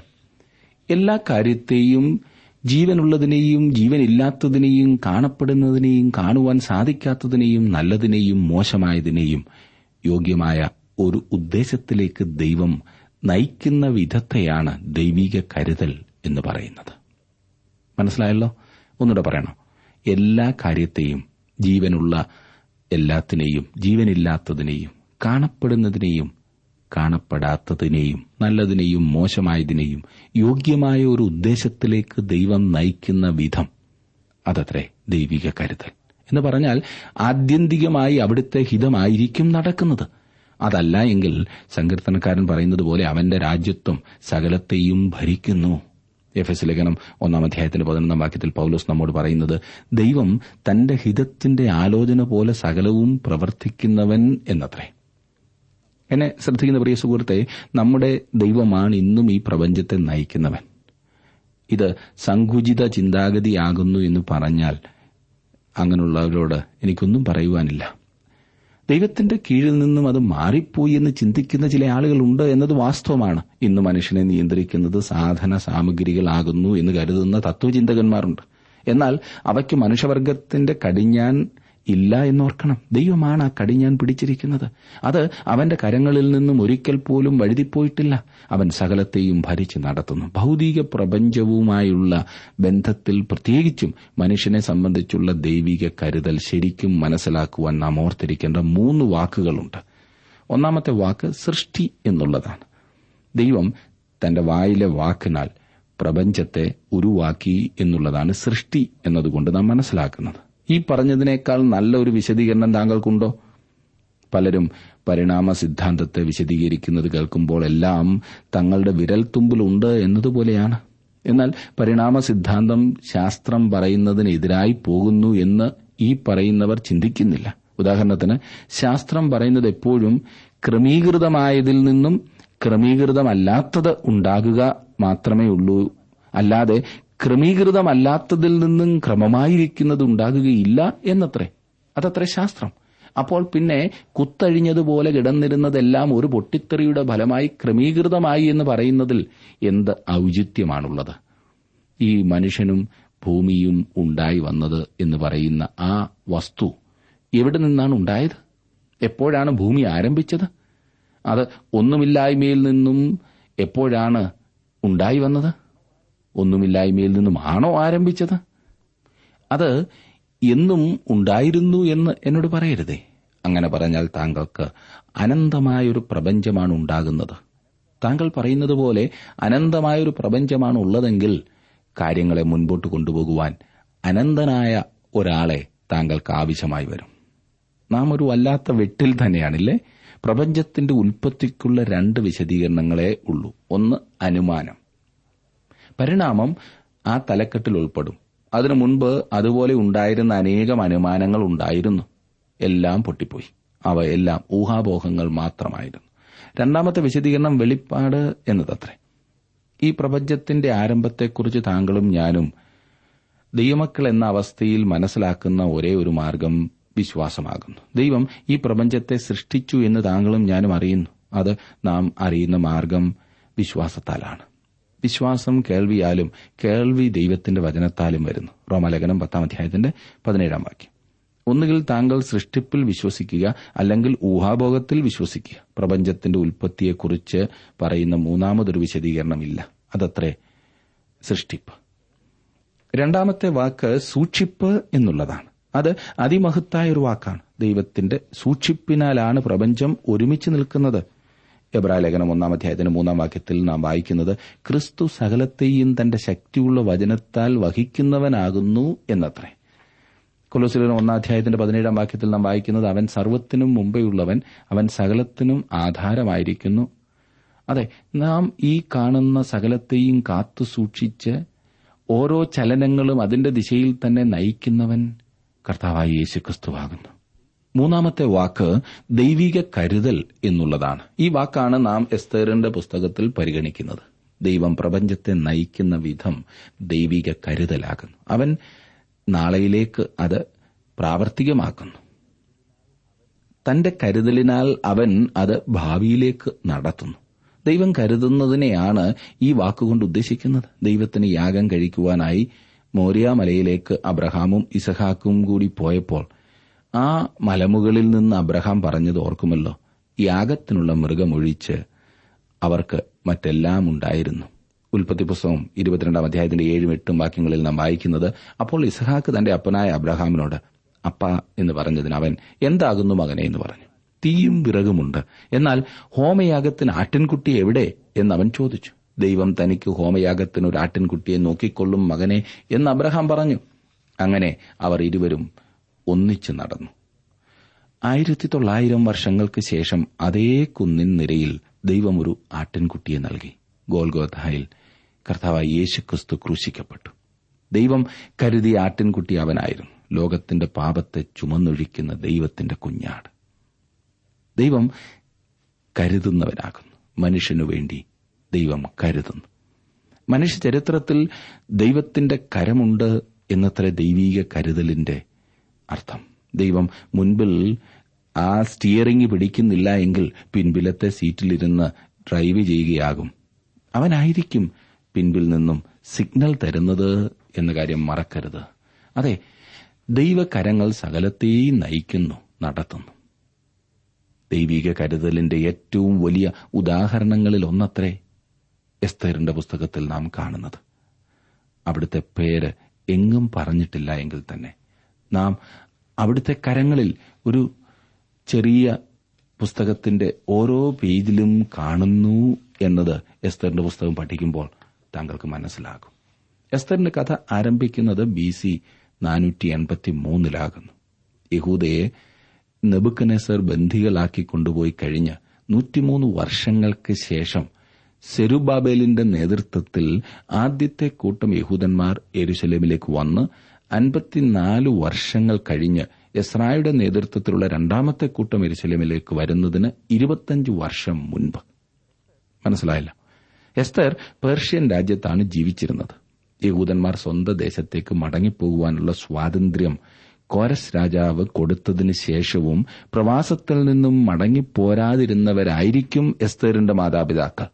എല്ലാ കാര്യത്തെയും ജീവനുള്ളതിനെയും ജീവനില്ലാത്തതിനെയും കാണപ്പെടുന്നതിനെയും കാണുവാൻ സാധിക്കാത്തതിനെയും നല്ലതിനെയും മോശമായതിനെയും യോഗ്യമായ ഒരു ഉദ്ദേശത്തിലേക്ക് ദൈവം നയിക്കുന്ന വിധത്തെയാണ് ദൈവിക കരുതൽ എന്ന് പറയുന്നത് മനസ്സിലായല്ലോ ഒന്നുകൂടെ പറയണം എല്ലാ കാര്യത്തെയും ജീവനുള്ള എല്ലാത്തിനെയും ജീവനില്ലാത്തതിനെയും കാണപ്പെടുന്നതിനെയും കാണപ്പെടാത്തതിനെയും നല്ലതിനെയും മോശമായതിനെയും യോഗ്യമായ ഒരു ഉദ്ദേശത്തിലേക്ക് ദൈവം നയിക്കുന്ന വിധം അതത്രേ ദൈവിക കരുതൽ എന്ന് പറഞ്ഞാൽ ആത്യന്തികമായി അവിടുത്തെ ഹിതമായിരിക്കും നടക്കുന്നത് അതല്ല എങ്കിൽ സങ്കീർത്തനക്കാരൻ പറയുന്നത് പോലെ അവന്റെ രാജ്യത്വം സകലത്തെയും ഭരിക്കുന്നു എഫ് എസ് ലേഖനം ഒന്നാം അധ്യായത്തിന്റെ പതിനൊന്നാം വാക്യത്തിൽ പൌലോസ് നമ്മോട് പറയുന്നത് ദൈവം തന്റെ ഹിതത്തിന്റെ ആലോചന പോലെ സകലവും പ്രവർത്തിക്കുന്നവൻ എന്നത്രേ എന്നെ ശ്രദ്ധിക്കുന്ന പ്രിയ സുഹൃത്തെ നമ്മുടെ ദൈവമാണ് ഇന്നും ഈ പ്രപഞ്ചത്തെ നയിക്കുന്നവൻ ഇത് സങ്കുചിത ചിന്താഗതിയാകുന്നു എന്ന് പറഞ്ഞാൽ അങ്ങനെയുള്ളവരോട് എനിക്കൊന്നും പറയുവാനില്ല ദൈവത്തിന്റെ കീഴിൽ നിന്നും അത് മാറിപ്പോയി എന്ന് ചിന്തിക്കുന്ന ചില ആളുകളുണ്ട് എന്നത് വാസ്തവമാണ് ഇന്ന് മനുഷ്യനെ നിയന്ത്രിക്കുന്നത് സാധന സാമഗ്രികളാകുന്നു എന്ന് കരുതുന്ന തത്വചിന്തകന്മാരുണ്ട് എന്നാൽ അവയ്ക്ക് മനുഷ്യവർഗത്തിന്റെ കടിഞ്ഞാൻ ഇല്ല എന്നോർക്കണം ദൈവമാണ് ആ കടിഞ്ഞാൻ പിടിച്ചിരിക്കുന്നത് അത് അവന്റെ കരങ്ങളിൽ നിന്നും ഒരിക്കൽ പോലും വഴുതിപ്പോയിട്ടില്ല അവൻ സകലത്തെയും ഭരിച്ചു നടത്തുന്നു ഭൗതിക പ്രപഞ്ചവുമായുള്ള ബന്ധത്തിൽ പ്രത്യേകിച്ചും മനുഷ്യനെ സംബന്ധിച്ചുള്ള ദൈവിക കരുതൽ ശരിക്കും മനസ്സിലാക്കുവാൻ നാം ഓർത്തിരിക്കേണ്ട മൂന്ന് വാക്കുകളുണ്ട് ഒന്നാമത്തെ വാക്ക് സൃഷ്ടി എന്നുള്ളതാണ് ദൈവം തന്റെ വായിലെ വാക്കിനാൽ പ്രപഞ്ചത്തെ ഉരുവാക്കി എന്നുള്ളതാണ് സൃഷ്ടി എന്നതുകൊണ്ട് നാം മനസ്സിലാക്കുന്നത് ഈ പറഞ്ഞതിനേക്കാൾ നല്ല ഒരു വിശദീകരണം താങ്കൾക്കുണ്ടോ പലരും പരിണാമ സിദ്ധാന്തത്തെ വിശദീകരിക്കുന്നത് കേൾക്കുമ്പോൾ എല്ലാം തങ്ങളുടെ വിരൽത്തുമ്പിലുണ്ട് എന്നതുപോലെയാണ് എന്നാൽ പരിണാമ സിദ്ധാന്തം ശാസ്ത്രം പറയുന്നതിനെതിരായി പോകുന്നു എന്ന് ഈ പറയുന്നവർ ചിന്തിക്കുന്നില്ല ഉദാഹരണത്തിന് ശാസ്ത്രം പറയുന്നത് എപ്പോഴും ക്രമീകൃതമായതിൽ നിന്നും ക്രമീകൃതമല്ലാത്തത് ഉണ്ടാകുക മാത്രമേ ഉള്ളൂ അല്ലാതെ ക്രമീകൃതമല്ലാത്തതിൽ നിന്നും ക്രമമായിരിക്കുന്നത് ഉണ്ടാകുകയില്ല എന്നത്രേ അതത്രേ ശാസ്ത്രം അപ്പോൾ പിന്നെ കുത്തഴിഞ്ഞതുപോലെ കിടന്നിരുന്നതെല്ലാം ഒരു പൊട്ടിത്തെറിയുടെ ഫലമായി ക്രമീകൃതമായി എന്ന് പറയുന്നതിൽ എന്ത് ഔചിത്യമാണുള്ളത് ഈ മനുഷ്യനും ഭൂമിയും ഉണ്ടായി വന്നത് എന്ന് പറയുന്ന ആ വസ്തു എവിടെ നിന്നാണ് ഉണ്ടായത് എപ്പോഴാണ് ഭൂമി ആരംഭിച്ചത് അത് ഒന്നുമില്ലായ്മയിൽ നിന്നും എപ്പോഴാണ് ഉണ്ടായി വന്നത് ഒന്നുമില്ലായ്മയിൽ നിന്നുമാണോ ആരംഭിച്ചത് അത് എന്നും ഉണ്ടായിരുന്നു എന്ന് എന്നോട് പറയരുതേ അങ്ങനെ പറഞ്ഞാൽ താങ്കൾക്ക് അനന്തമായൊരു പ്രപഞ്ചമാണ് ഉണ്ടാകുന്നത് താങ്കൾ പറയുന്നത് പോലെ അനന്തമായൊരു പ്രപഞ്ചമാണ് ഉള്ളതെങ്കിൽ കാര്യങ്ങളെ മുൻപോട്ട് കൊണ്ടുപോകുവാൻ അനന്തനായ ഒരാളെ താങ്കൾക്ക് ആവശ്യമായി വരും നാം ഒരു വല്ലാത്ത വെട്ടിൽ തന്നെയാണില്ലേ പ്രപഞ്ചത്തിന്റെ ഉൽപ്പത്തിക്കുള്ള രണ്ട് വിശദീകരണങ്ങളെ ഉള്ളൂ ഒന്ന് അനുമാനം പരിണാമം ആ തലക്കെട്ടിൽ ഉൾപ്പെടും അതിനു മുൻപ് അതുപോലെ ഉണ്ടായിരുന്ന അനേകം അനുമാനങ്ങൾ ഉണ്ടായിരുന്നു എല്ലാം പൊട്ടിപ്പോയി അവ എല്ലാം ഊഹാപോഹങ്ങൾ മാത്രമായിരുന്നു രണ്ടാമത്തെ വിശദീകരണം വെളിപ്പാട് എന്നതത്രേ ഈ പ്രപഞ്ചത്തിന്റെ ആരംഭത്തെക്കുറിച്ച് താങ്കളും ഞാനും ദൈവമക്കൾ എന്ന അവസ്ഥയിൽ മനസ്സിലാക്കുന്ന ഒരേ ഒരു മാർഗം വിശ്വാസമാകുന്നു ദൈവം ഈ പ്രപഞ്ചത്തെ സൃഷ്ടിച്ചു എന്ന് താങ്കളും ഞാനും അറിയുന്നു അത് നാം അറിയുന്ന മാർഗം വിശ്വാസത്താലാണ് വിശ്വാസം കേൾവിയാലും കേൾവി ദൈവത്തിന്റെ വചനത്താലും വരുന്നു റോമാലേഖനം പത്താം അധ്യായത്തിന്റെ പതിനേഴാം വാക്യം ഒന്നുകിൽ താങ്കൾ സൃഷ്ടിപ്പിൽ വിശ്വസിക്കുക അല്ലെങ്കിൽ ഊഹാഭോഗത്തിൽ വിശ്വസിക്കുക പ്രപഞ്ചത്തിന്റെ ഉൽപ്പത്തിയെക്കുറിച്ച് പറയുന്ന മൂന്നാമതൊരു വിശദീകരണമില്ല അതത്രേ സൃഷ്ടിപ്പ് രണ്ടാമത്തെ വാക്ക് സൂക്ഷിപ്പ് എന്നുള്ളതാണ് അത് അതിമഹത്തായ ഒരു വാക്കാണ് ദൈവത്തിന്റെ സൂക്ഷിപ്പിനാലാണ് പ്രപഞ്ചം ഒരുമിച്ച് നിൽക്കുന്നത് എബ്രാലേഖനം ഒന്നാം അധ്യായത്തിന് മൂന്നാം വാക്യത്തിൽ നാം വായിക്കുന്നത് ക്രിസ്തു സകലത്തെയും തന്റെ ശക്തിയുള്ള വചനത്താൽ വഹിക്കുന്നവനാകുന്നു എന്നത്രേ കൊലോസിലെ ഒന്നാം അധ്യായത്തിന്റെ പതിനേഴാം വാക്യത്തിൽ നാം വായിക്കുന്നത് അവൻ സർവത്തിനും മുമ്പെയുള്ളവൻ അവൻ സകലത്തിനും ആധാരമായിരിക്കുന്നു അതെ നാം ഈ കാണുന്ന സകലത്തെയും കാത്തു സൂക്ഷിച്ച് ഓരോ ചലനങ്ങളും അതിന്റെ ദിശയിൽ തന്നെ നയിക്കുന്നവൻ കർത്താവായ യേശുക്രിസ്തുവാകുന്നു മൂന്നാമത്തെ വാക്ക് ദൈവിക കരുതൽ എന്നുള്ളതാണ് ഈ വാക്കാണ് നാം എസ്തേറിന്റെ പുസ്തകത്തിൽ പരിഗണിക്കുന്നത് ദൈവം പ്രപഞ്ചത്തെ നയിക്കുന്ന വിധം ദൈവിക കരുതലാകുന്നു അവൻ നാളെയിലേക്ക് അത് പ്രാവർത്തികമാക്കുന്നു തന്റെ കരുതലിനാൽ അവൻ അത് ഭാവിയിലേക്ക് നടത്തുന്നു ദൈവം കരുതുന്നതിനെയാണ് ഈ വാക്കുകൊണ്ട് ഉദ്ദേശിക്കുന്നത് ദൈവത്തിന് യാഗം കഴിക്കുവാനായി മോര്യാമലയിലേക്ക് അബ്രഹാമും ഇസഹാക്കും കൂടി പോയപ്പോൾ ആ മലമുകളിൽ നിന്ന് അബ്രഹാം പറഞ്ഞത് ഓർക്കുമല്ലോ യാഗത്തിനുള്ള മൃഗമൊഴിച്ച് അവർക്ക് മറ്റെല്ലാം ഉണ്ടായിരുന്നു ഉൽപ്പത്തി പുസ്തകം ഇരുപത്തിരണ്ടാം അധ്യായത്തിന്റെ ഏഴും എട്ടും വാക്യങ്ങളിൽ നാം വായിക്കുന്നത് അപ്പോൾ ഇസഹാക്ക് തന്റെ അപ്പനായ അബ്രഹാമിനോട് അപ്പ എന്ന് പറഞ്ഞതിന് അവൻ എന്താകുന്നു മകനെ എന്ന് പറഞ്ഞു തീയും വിറകുമുണ്ട് എന്നാൽ ഹോമയാഗത്തിന് ആട്ടിൻകുട്ടി എവിടെ എന്ന് അവൻ ചോദിച്ചു ദൈവം തനിക്ക് ഹോമയാഗത്തിന് ഒരു ആട്ടിൻകുട്ടിയെ നോക്കിക്കൊള്ളും മകനെ എന്ന് അബ്രഹാം പറഞ്ഞു അങ്ങനെ അവർ ഇരുവരും ഒന്നിച്ചു നടന്നു ആയിരത്തി തൊള്ളായിരം വർഷങ്ങൾക്ക് ശേഷം അതേ കുന്നിൻ നിരയിൽ ദൈവം ഒരു ആട്ടിൻകുട്ടിയെ നൽകി ഗോൽഗോഥായിൽ കർത്താവായ യേശുക്രിസ്തു ക്രൂശിക്കപ്പെട്ടു ദൈവം കരുതിയ ആട്ടിൻകുട്ടി അവനായിരുന്നു ലോകത്തിന്റെ പാപത്തെ ചുമന്നൊഴിക്കുന്ന ദൈവത്തിന്റെ കുഞ്ഞാട് ദൈവം കരുതുന്നവനാകുന്നു മനുഷ്യനു വേണ്ടി ദൈവം കരുതുന്നു മനുഷ്യ ചരിത്രത്തിൽ ദൈവത്തിന്റെ കരമുണ്ട് എന്നത്ര ദൈവീക കരുതലിന്റെ അർത്ഥം ദൈവം മുൻപിൽ ആ സ്റ്റിയറിംഗ് പിടിക്കുന്നില്ല എങ്കിൽ പിൻപിലത്തെ സീറ്റിലിരുന്ന് ഡ്രൈവ് ചെയ്യുകയാകും അവനായിരിക്കും പിൻപിൽ നിന്നും സിഗ്നൽ തരുന്നത് എന്ന കാര്യം മറക്കരുത് അതെ ദൈവകരങ്ങൾ സകലത്തെയും നയിക്കുന്നു നടത്തുന്നു ദൈവിക കരുതലിന്റെ ഏറ്റവും വലിയ ഉദാഹരണങ്ങളിൽ ഒന്നത്രേ എസ്തേറിന്റെ പുസ്തകത്തിൽ നാം കാണുന്നത് അവിടുത്തെ പേര് എങ്ങും പറഞ്ഞിട്ടില്ല എങ്കിൽ തന്നെ നാം അവിടുത്തെ കരങ്ങളിൽ ഒരു ചെറിയ പുസ്തകത്തിന്റെ ഓരോ പേജിലും കാണുന്നു എന്നത് എസ്തറിന്റെ പുസ്തകം പഠിക്കുമ്പോൾ താങ്കൾക്ക് മനസ്സിലാകും എസ്തറിന്റെ കഥ ആരംഭിക്കുന്നത് ബി സി നാനൂറ്റി എൺപത്തി മൂന്നിലാകുന്നു യഹൂദയെ നെബുക്കനേസർ ബന്ധികളാക്കി കൊണ്ടുപോയി കഴിഞ്ഞ് നൂറ്റിമൂന്ന് വർഷങ്ങൾക്ക് ശേഷം സെരുബാബേലിന്റെ നേതൃത്വത്തിൽ ആദ്യത്തെ കൂട്ടം യഹൂദന്മാർ എരുശലേമിലേക്ക് വന്ന് അൻപത്തിനാല് വർഷങ്ങൾ കഴിഞ്ഞ് എസ്രായുടെ നേതൃത്വത്തിലുള്ള രണ്ടാമത്തെ കൂട്ടം എരുശലേമിലേക്ക് വരുന്നതിന് ഇരുപത്തഞ്ച് വർഷം മുൻപ് മനസ്സിലായില്ല എസ്തർ പേർഷ്യൻ രാജ്യത്താണ് ജീവിച്ചിരുന്നത് യഹൂദന്മാർ സ്വന്തം ദേശത്തേക്ക് മടങ്ങിപ്പോകുവാനുള്ള സ്വാതന്ത്ര്യം കോരസ് രാജാവ് കൊടുത്തതിന് ശേഷവും പ്രവാസത്തിൽ നിന്നും മടങ്ങിപ്പോരാതിരുന്നവരായിരിക്കും എസ്തേറിന്റെ മാതാപിതാക്കൾ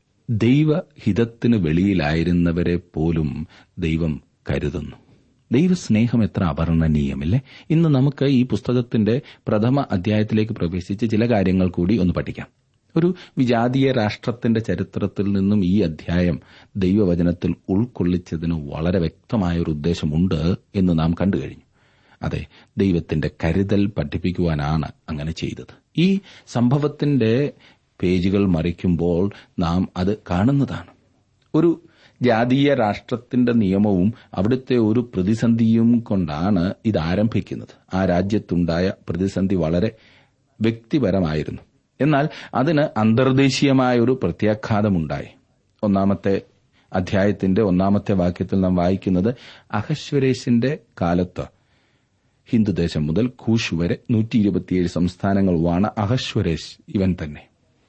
ദൈവഹിതത്തിന് വെളിയിലായിരുന്നവരെ പോലും ദൈവം കരുതുന്നു ദൈവസ്നേഹം എത്ര അവർണ്ണനീയമില്ലേ ഇന്ന് നമുക്ക് ഈ പുസ്തകത്തിന്റെ പ്രഥമ അധ്യായത്തിലേക്ക് പ്രവേശിച്ച് ചില കാര്യങ്ങൾ കൂടി ഒന്ന് പഠിക്കാം ഒരു വിജാതീയ രാഷ്ട്രത്തിന്റെ ചരിത്രത്തിൽ നിന്നും ഈ അധ്യായം ദൈവവചനത്തിൽ ഉൾക്കൊള്ളിച്ചതിന് വളരെ വ്യക്തമായ ഒരു ഉദ്ദേശമുണ്ട് എന്ന് നാം കണ്ടുകഴിഞ്ഞു അതെ ദൈവത്തിന്റെ കരുതൽ പഠിപ്പിക്കുവാനാണ് അങ്ങനെ ചെയ്തത് ഈ സംഭവത്തിന്റെ പേജുകൾ മറിക്കുമ്പോൾ നാം അത് കാണുന്നതാണ് ഒരു ജാതീയ രാഷ്ട്രത്തിന്റെ നിയമവും അവിടുത്തെ ഒരു പ്രതിസന്ധിയും കൊണ്ടാണ് ഇത് ആരംഭിക്കുന്നത് ആ രാജ്യത്തുണ്ടായ പ്രതിസന്ധി വളരെ വ്യക്തിപരമായിരുന്നു എന്നാൽ അതിന് അന്തർദേശീയമായ ഒരു പ്രത്യാഘാതമുണ്ടായി ഒന്നാമത്തെ അധ്യായത്തിന്റെ ഒന്നാമത്തെ വാക്യത്തിൽ നാം വായിക്കുന്നത് അഹശ്വരേശിന്റെ കാലത്ത് ഹിന്ദുദേശം മുതൽ ഖൂഷ് വരെ നൂറ്റി ഇരുപത്തിയേഴ് സംസ്ഥാനങ്ങൾ വാണ അഹശ്വരേശ് ഇവൻ തന്നെ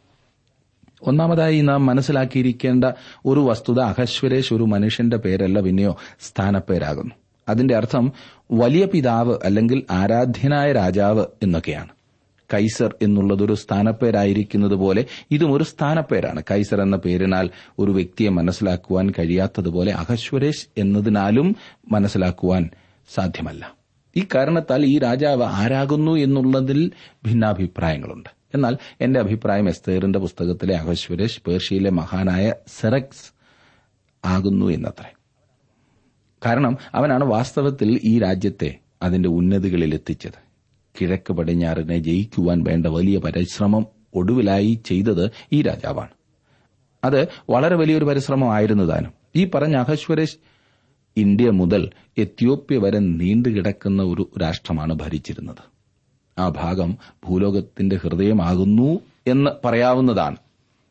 ഒന്നാമതായി നാം മനസ്സിലാക്കിയിരിക്കേണ്ട ഒരു വസ്തുത അഹശ്വരേഷ് ഒരു മനുഷ്യന്റെ പേരല്ല പിന്നെയോ സ്ഥാനപ്പേരാകുന്നു അതിന്റെ അർത്ഥം വലിയ പിതാവ് അല്ലെങ്കിൽ ആരാധ്യനായ രാജാവ് എന്നൊക്കെയാണ് കൈസർ എന്നുള്ളതൊരു സ്ഥാനപ്പേരായിരിക്കുന്നത് പോലെ ഇതും ഒരു സ്ഥാനപ്പേരാണ് കൈസർ എന്ന പേരിനാൽ ഒരു വ്യക്തിയെ മനസ്സിലാക്കുവാൻ കഴിയാത്തതുപോലെ അഹശ്വരേഷ് എന്നതിനാലും മനസ്സിലാക്കുവാൻ സാധ്യമല്ല ഈ കാരണത്താൽ ഈ രാജാവ് ആരാകുന്നു എന്നുള്ളതിൽ ഭിന്നാഭിപ്രായങ്ങളുണ്ട് എന്നാൽ എന്റെ അഭിപ്രായം എസ്തേറിന്റെ പുസ്തകത്തിലെ അഹശ്വരേഷ് പേർഷ്യയിലെ മഹാനായ സെറക്സ് ആകുന്നു എന്നത്രേ കാരണം അവനാണ് വാസ്തവത്തിൽ ഈ രാജ്യത്തെ അതിന്റെ ഉന്നതികളിൽ എത്തിച്ചത് കിഴക്ക് പടിഞ്ഞാറിനെ ജയിക്കുവാൻ വേണ്ട വലിയ പരിശ്രമം ഒടുവിലായി ചെയ്തത് ഈ രാജാവാണ് അത് വളരെ വലിയൊരു പരിശ്രമമായിരുന്നു താനും ഈ പറഞ്ഞ അഹശ്വരേഷ് ഇന്ത്യ മുതൽ എത്യോപ്യ വരെ നീണ്ടുകിടക്കുന്ന ഒരു രാഷ്ട്രമാണ് ഭരിച്ചിരുന്നത് ആ ഭാഗം ഭൂലോകത്തിന്റെ ഹൃദയമാകുന്നു എന്ന് പറയാവുന്നതാണ്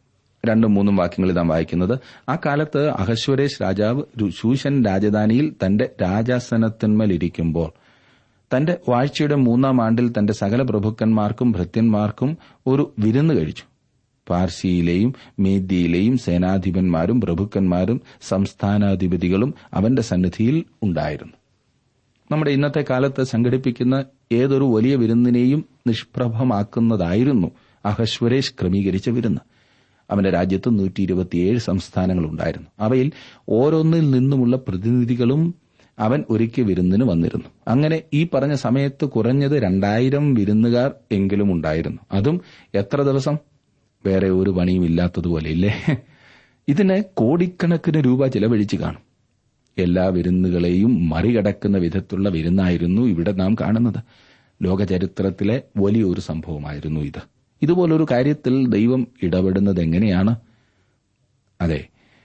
രണ്ടും മൂന്നും വാക്യങ്ങളിൽ നാം വായിക്കുന്നത് ആ കാലത്ത് അഹശ്വരേഷ് രാജാവ് രു- ശൂഷൻ രാജധാനിയിൽ തന്റെ രാജാസനത്തിന്മേലിരിക്കുമ്പോൾ തന്റെ വാഴ്ചയുടെ മൂന്നാം ആണ്ടിൽ തന്റെ സകല പ്രഭുക്കന്മാർക്കും ഭൃത്യന്മാർക്കും ഒരു വിരുന്ന് കഴിച്ചു പാർസിയിലെയും മേദ്യയിലെയും സേനാധിപന്മാരും പ്രഭുക്കന്മാരും സംസ്ഥാനാധിപതികളും അവന്റെ സന്നിധിയിൽ ഉണ്ടായിരുന്നു നമ്മുടെ ഇന്നത്തെ കാലത്ത് സംഘടിപ്പിക്കുന്ന ഏതൊരു വലിയ വിരുന്നിനെയും നിഷ്പ്രഭമാക്കുന്നതായിരുന്നു അഹശ്വരേഷ് ക്രമീകരിച്ച വിരുന്ന് അവന്റെ രാജ്യത്ത് നൂറ്റി ഇരുപത്തിയേഴ് സംസ്ഥാനങ്ങളുണ്ടായിരുന്നു അവയിൽ ഓരോന്നിൽ നിന്നുമുള്ള പ്രതിനിധികളും അവൻ ഒരുക്കിയ വിരുന്നിന് വന്നിരുന്നു അങ്ങനെ ഈ പറഞ്ഞ സമയത്ത് കുറഞ്ഞത് രണ്ടായിരം വിരുന്നുകാർ എങ്കിലും ഉണ്ടായിരുന്നു അതും എത്ര ദിവസം വേറെ ഒരു പണിയും ഇല്ലാത്തതുപോലെ ഇല്ലേ ഇതിന് കോടിക്കണക്കിന് രൂപ ചെലവഴിച്ചു കാണും എല്ലാ വിരുന്നുകളെയും മറികടക്കുന്ന വിധത്തിലുള്ള വിരുന്നായിരുന്നു ഇവിടെ നാം കാണുന്നത് ലോകചരിത്രത്തിലെ വലിയൊരു സംഭവമായിരുന്നു ഇത് ഇതുപോലൊരു കാര്യത്തിൽ ദൈവം ഇടപെടുന്നത് എങ്ങനെയാണ് അതെ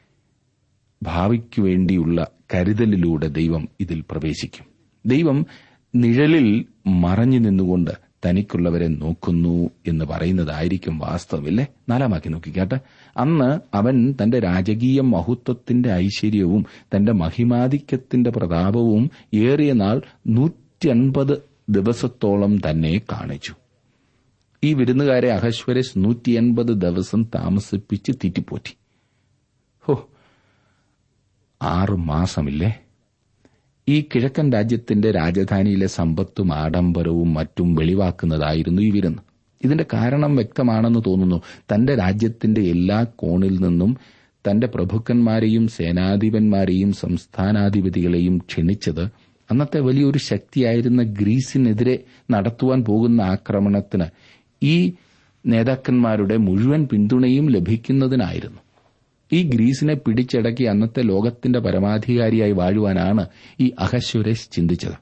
ഭാവിക്കു വേണ്ടിയുള്ള കരുതലിലൂടെ ദൈവം ഇതിൽ പ്രവേശിക്കും ദൈവം നിഴലിൽ മറഞ്ഞു നിന്നുകൊണ്ട് തനിക്കുള്ളവരെ നോക്കുന്നു എന്ന് പറയുന്നതായിരിക്കും വാസ്തവമില്ലേ നാലാമാക്കി നോക്കിക്കാട്ടെ അന്ന് അവൻ തന്റെ രാജകീയ മഹത്വത്തിന്റെ ഐശ്വര്യവും തന്റെ മഹിമാധിക്യത്തിന്റെ പ്രതാപവും ഏറിയ നാൾ നൂറ്റി അൻപത് ദിവസത്തോളം തന്നെ കാണിച്ചു ഈ വിരുന്നുകാരെ അഹശ്വരസ് നൂറ്റി എൺപത് ദിവസം താമസിപ്പിച്ച് തീറ്റിപ്പോറ്റി ഹോ ആറ് മാസമില്ലേ ഈ കിഴക്കൻ രാജ്യത്തിന്റെ രാജധാനിയിലെ സമ്പത്തും ആഡംബരവും മറ്റും വെളിവാക്കുന്നതായിരുന്നു ഈ വിരുന്ന് ഇതിന്റെ കാരണം വ്യക്തമാണെന്ന് തോന്നുന്നു തന്റെ രാജ്യത്തിന്റെ എല്ലാ കോണിൽ നിന്നും തന്റെ പ്രഭുക്കന്മാരെയും സേനാധിപന്മാരെയും സംസ്ഥാനാധിപതികളെയും ക്ഷണിച്ചത് അന്നത്തെ വലിയൊരു ശക്തിയായിരുന്ന ഗ്രീസിനെതിരെ നടത്തുവാൻ പോകുന്ന ആക്രമണത്തിന് ഈ നേതാക്കന്മാരുടെ മുഴുവൻ പിന്തുണയും ലഭിക്കുന്നതിനായിരുന്നു ഈ ഗ്രീസിനെ പിടിച്ചടക്കി അന്നത്തെ ലോകത്തിന്റെ പരമാധികാരിയായി വാഴുവാനാണ് ഈ അഹശ്വരേഷ് ചിന്തിച്ചത്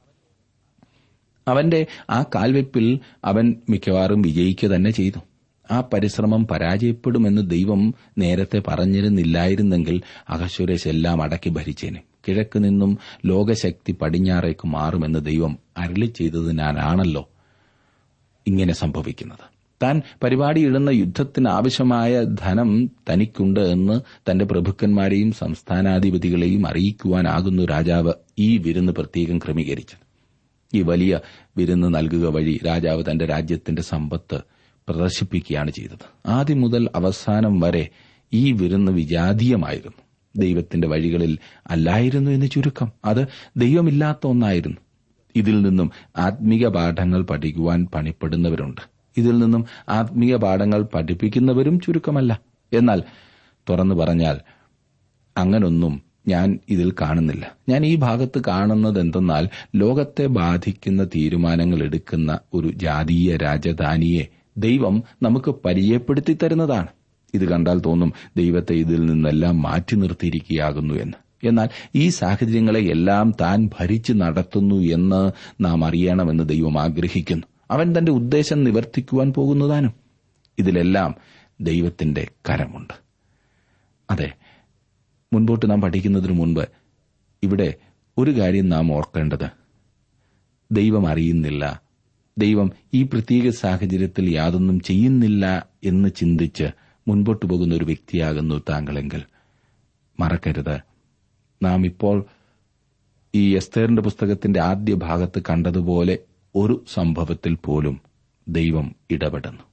അവന്റെ ആ കാൽവെപ്പിൽ അവൻ മിക്കവാറും വിജയിക്കുക തന്നെ ചെയ്തു ആ പരിശ്രമം പരാജയപ്പെടുമെന്ന് ദൈവം നേരത്തെ പറഞ്ഞിരുന്നില്ലായിരുന്നെങ്കിൽ അഹശ്വരേഷ് എല്ലാം അടക്കി ഭരിച്ചേനെ കിഴക്ക് നിന്നും ലോകശക്തി പടിഞ്ഞാറേക്ക് മാറുമെന്ന് ദൈവം അരളി ചെയ്തതിനാലാണല്ലോ ഇങ്ങനെ സംഭവിക്കുന്നത് താൻ പരിപാടിയിടുന്ന യുദ്ധത്തിന് ആവശ്യമായ ധനം തനിക്കുണ്ട് എന്ന് തന്റെ പ്രഭുക്കന്മാരെയും സംസ്ഥാനാധിപതികളെയും അറിയിക്കുവാനാകുന്നു രാജാവ് ഈ വിരുന്ന് പ്രത്യേകം ക്രമീകരിച്ചത് ഈ വലിയ വിരുന്ന് നൽകുക വഴി രാജാവ് തന്റെ രാജ്യത്തിന്റെ സമ്പത്ത് പ്രദർശിപ്പിക്കുകയാണ് ചെയ്തത് ആദ്യം മുതൽ അവസാനം വരെ ഈ വിരുന്ന് വിജാതീയമായിരുന്നു ദൈവത്തിന്റെ വഴികളിൽ അല്ലായിരുന്നു എന്ന് ചുരുക്കം അത് ദൈവമില്ലാത്ത ഒന്നായിരുന്നു ഇതിൽ നിന്നും ആത്മീക പാഠങ്ങൾ പഠിക്കുവാൻ പണിപ്പെടുന്നവരുണ്ട് ഇതിൽ നിന്നും ആത്മീയ പാഠങ്ങൾ പഠിപ്പിക്കുന്നവരും ചുരുക്കമല്ല എന്നാൽ തുറന്നു പറഞ്ഞാൽ അങ്ങനൊന്നും ഞാൻ ഇതിൽ കാണുന്നില്ല ഞാൻ ഈ ഭാഗത്ത് കാണുന്നത് എന്തെന്നാൽ ലോകത്തെ ബാധിക്കുന്ന തീരുമാനങ്ങൾ എടുക്കുന്ന ഒരു ജാതീയ രാജധാനിയെ ദൈവം നമുക്ക് പരിചയപ്പെടുത്തി തരുന്നതാണ് ഇത് കണ്ടാൽ തോന്നും ദൈവത്തെ ഇതിൽ നിന്നെല്ലാം മാറ്റി നിർത്തിയിരിക്കുകയാകുന്നു എന്ന് എന്നാൽ ഈ സാഹചര്യങ്ങളെ എല്ലാം താൻ ഭരിച്ചു നടത്തുന്നു എന്ന് നാം അറിയണമെന്ന് ദൈവം ആഗ്രഹിക്കുന്നു അവൻ തന്റെ ഉദ്ദേശം നിവർത്തിക്കുവാൻ പോകുന്നതാനും ഇതിലെല്ലാം ദൈവത്തിന്റെ കരമുണ്ട് അതെ മുൻപോട്ട് നാം പഠിക്കുന്നതിന് മുൻപ് ഇവിടെ ഒരു കാര്യം നാം ഓർക്കേണ്ടത് ദൈവം അറിയുന്നില്ല ദൈവം ഈ പ്രത്യേക സാഹചര്യത്തിൽ യാതൊന്നും ചെയ്യുന്നില്ല എന്ന് ചിന്തിച്ച് മുൻപോട്ട് പോകുന്ന ഒരു വ്യക്തിയാകുന്നു താങ്കളെങ്കിൽ മറക്കരുത് നാം ഇപ്പോൾ ഈ എസ്തേറിന്റെ പുസ്തകത്തിന്റെ ആദ്യ ഭാഗത്ത് കണ്ടതുപോലെ ഒരു സംഭവത്തിൽ പോലും ദൈവം ഇടപെടുന്നു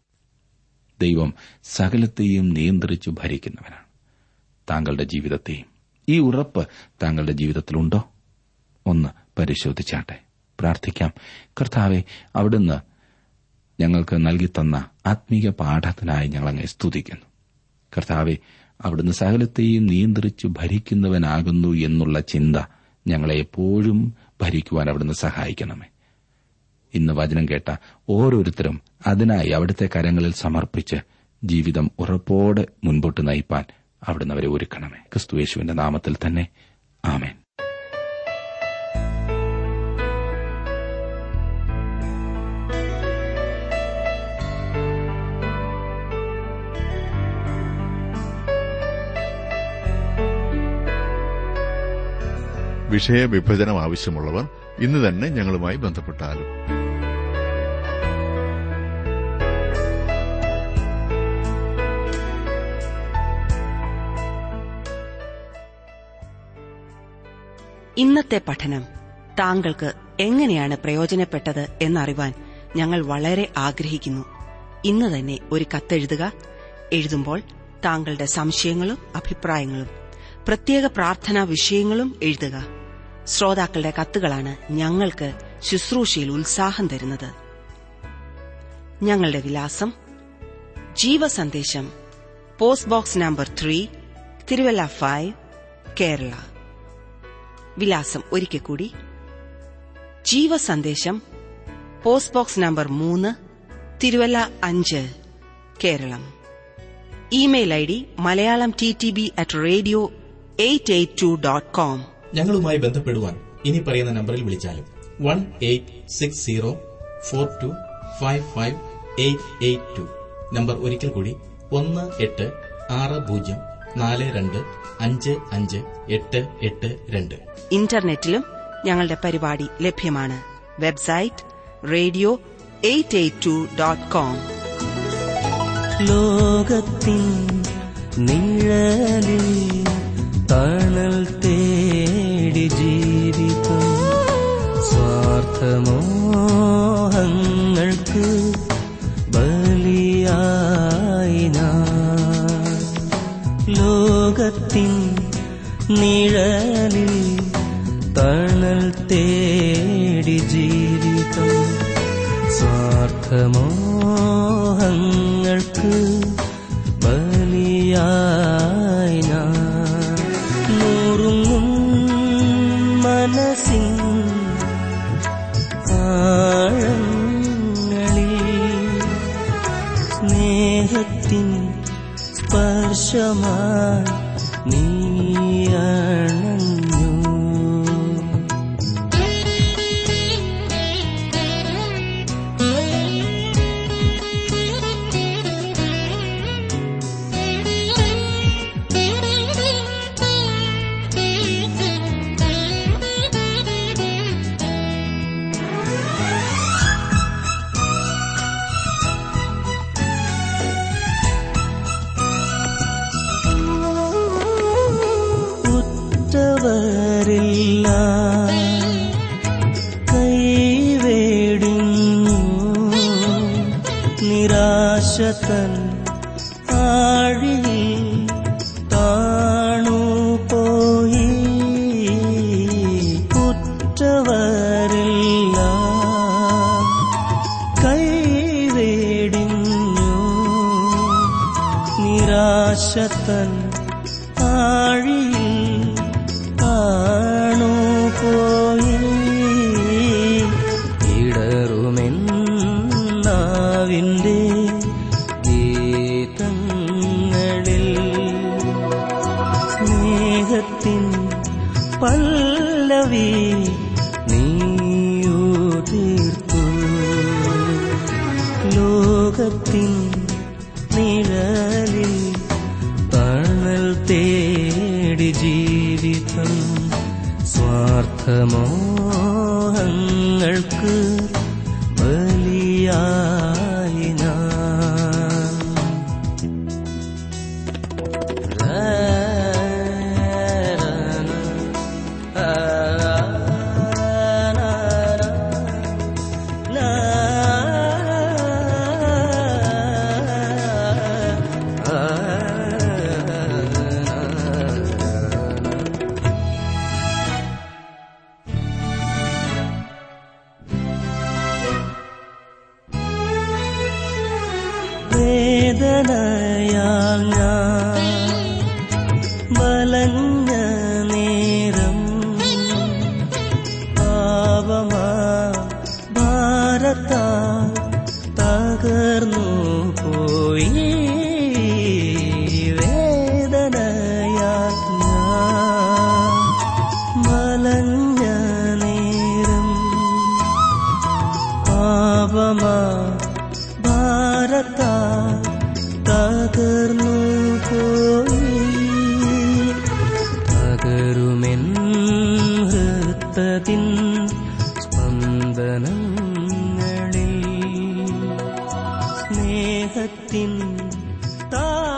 ദൈവം സകലത്തെയും നിയന്ത്രിച്ചു ഭരിക്കുന്നവനാണ് താങ്കളുടെ ജീവിതത്തെയും ഈ ഉറപ്പ് താങ്കളുടെ ജീവിതത്തിലുണ്ടോ ഒന്ന് പരിശോധിച്ചാട്ടെ പ്രാർത്ഥിക്കാം കർത്താവെ അവിടുന്ന് ഞങ്ങൾക്ക് നൽകിത്തന്ന ആത്മീക പാഠത്തിനായി ഞങ്ങളങ്ങെ സ്തുതിക്കുന്നു കർത്താവെ അവിടുന്ന് സകലത്തെയും നിയന്ത്രിച്ചു ഭരിക്കുന്നവനാകുന്നു എന്നുള്ള ചിന്ത ഞങ്ങളെ എപ്പോഴും ഭരിക്കുവാൻ അവിടുന്ന് സഹായിക്കണമേ ഇന്ന് വചനം കേട്ട ഓരോരുത്തരും അതിനായി അവിടുത്തെ കരങ്ങളിൽ സമർപ്പിച്ച് ജീവിതം ഉറപ്പോടെ മുൻപോട്ട് നയിപ്പാൻ അവിടുന്ന് അവരെ ഒരുക്കണമേ ക്രിസ്തുയേശുവിന്റെ നാമത്തിൽ തന്നെ ആമേൻ വിഷയവിഭജനം ആവശ്യമുള്ളവർ ഇന്ന് തന്നെ ഞങ്ങളുമായി ബന്ധപ്പെട്ടാലും ഇന്നത്തെ പഠനം താങ്കൾക്ക് എങ്ങനെയാണ് പ്രയോജനപ്പെട്ടത് എന്നറിവാൻ ഞങ്ങൾ വളരെ ആഗ്രഹിക്കുന്നു ഇന്ന് തന്നെ ഒരു കത്തെഴുതുക എഴുതുമ്പോൾ താങ്കളുടെ സംശയങ്ങളും അഭിപ്രായങ്ങളും പ്രത്യേക പ്രാർത്ഥനാ വിഷയങ്ങളും എഴുതുക ശ്രോതാക്കളുടെ കത്തുകളാണ് ഞങ്ങൾക്ക് ശുശ്രൂഷയിൽ ഉത്സാഹം തരുന്നത് ഞങ്ങളുടെ വിലാസം Jeevasandesham post box number three Thiruvalla five Kerala വിലാസം ഒരിക്കൽ കൂടി ജീവസന്ദേശം പോസ്റ്റ് ബോക്സ് നമ്പർ മൂന്ന് തിരുവല്ല അഞ്ച് Keralam email I D Malayalam T T B at radio eight eight two dot com ഞങ്ങളുമായി ബന്ധപ്പെടുവാൻ ഇനി പറയുന്ന നമ്പറിൽ വിളിച്ചാലും one eight six zero four two five five eight eight two number ഒരിക്കൽ കൂടി ഒന്ന് എട്ട് ആറ് പൂജ്യം നാല് രണ്ട് അഞ്ച് അഞ്ച് എട്ട് എട്ട് രണ്ട് ഇന്റർനെറ്റിലും ഞങ്ങളുടെ പരിപാടി ലഭ്യമാണ് website radio eight eight two dot com ലോകത്തിൻ നിഴലിൽ തണൽ തേടി ജീവിക്കും സ്വാർത്ഥമോഹങ്ങൾക്ക് ബലിയായി ഞാൻ ലോകത്തിൻ നിഴലിൽ തണൽ തേടി ജീവിക്കും സ്വാർത്ഥമോഹങ്ങൾക്ക് ബലിയായി ഞാൻ നുറുങ്ങും മനസ്സിൻ ആഴങ്ങളിൽ സ്നേഹത്തിൻ സ്പർശമായി നീ അണഞ്ഞു ഉറ്റവരില്ല കൈവേടിഞ്ഞു നിരാശതൻ ആഴിയിൽ താണു പോയി ഉറ്റവരില്ല കൈവേടിഞ്ഞു നിരാശതൻ ആഴിയിൽ കാണു പോയി ഇടറുമെന്നാവിൻ്റെ ഗീതങ്ങളിൽ സ്നേഹത്തിൻ പല്ലവി നീയു തീർത്തു ലോകത്തിൻ നിഴലിൽ തണൽ തേടി ജീവിതം സ്വാർത്ഥമോഹങ്ങൾക്ക് ബലിയായി നാം വേദനയാൽ ഞാൻ വലഞ്ഞ നേരം പാവമാ ഭാരത തകർന്നു പോയി വേദനയാൽ ഞാൻ വലഞ്ഞ നേരം പാപമാ ഭാരത തകർന്നു പോയി തകരുമെൻ ഹൃത്തതിൻ സ്പന്ദനങ്ങളിൽ സ്നേഹത്തിൻ താ